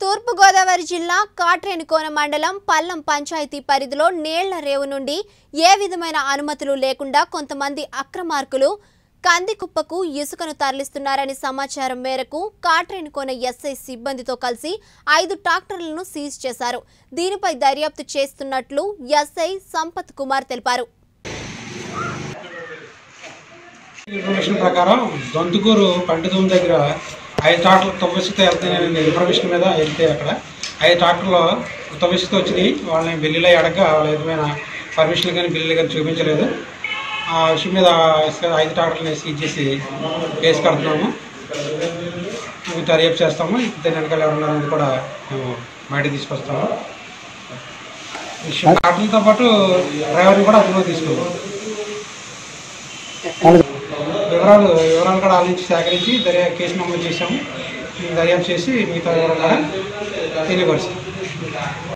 తూర్పుగోదావరి జిల్లా కాట్రేనికోన మండలం పల్లం పంచాయతీ పరిధిలో నీళ్ల రేవు నుండి ఏ విధమైన అనుమతులు లేకుండా కొంతమంది అక్రమార్కులు కందికుప్పకు ఇసుకను తరలిస్తున్నారని సమాచారం మేరకు కాట్రేనికోన ఎస్ఐ సిబ్బందితో కలిసి ఐదు ట్రాక్టర్లను సీజ్ చేశారు దీనిపై దర్యాప్తు చేస్తున్నట్లు ఎస్ఐ సంపత్ కుమార్ తెలిపారు ఇన్ఫర్మేషన్ ప్రకారం దొంతుకూరు పంటదూము దగ్గర ఐదు ట్రాక్టర్లు తవ్విస్తే వెళ్తాయి ఇన్ఫర్మేషన్ మీద వెళ్తే అక్కడ ఐదు ట్రాక్టర్లు తవ్విస్తూ వచ్చినాయి వాళ్ళని బిల్లులో అడగ వాళ్ళ విధమైన పర్మిషన్లు కానీ బిల్లులు కానీ చూపించలేదు ఆ విషయం మీద ఐదు ట్రాక్టర్లని సీజ్ చేసి కేసు కడుతున్నాము మేము దర్యాప్తు చేస్తాము దాని వెనకాల ఎవరున్నారని కూడా మేము బయట తీసుకొస్తాము విషయం ట్రాక్టర్లతో పాటు డ్రైవర్ని కూడా అందులో తీసుకున్నాము వివరాలు వివరాలు కూడా వాళ్ళ నుంచి సేకరించి దర్యా కేసు నమోదు చేశాము దర్యాప్తు చేసి మిగతా వివరాలు కూడా తెలియపరిచాం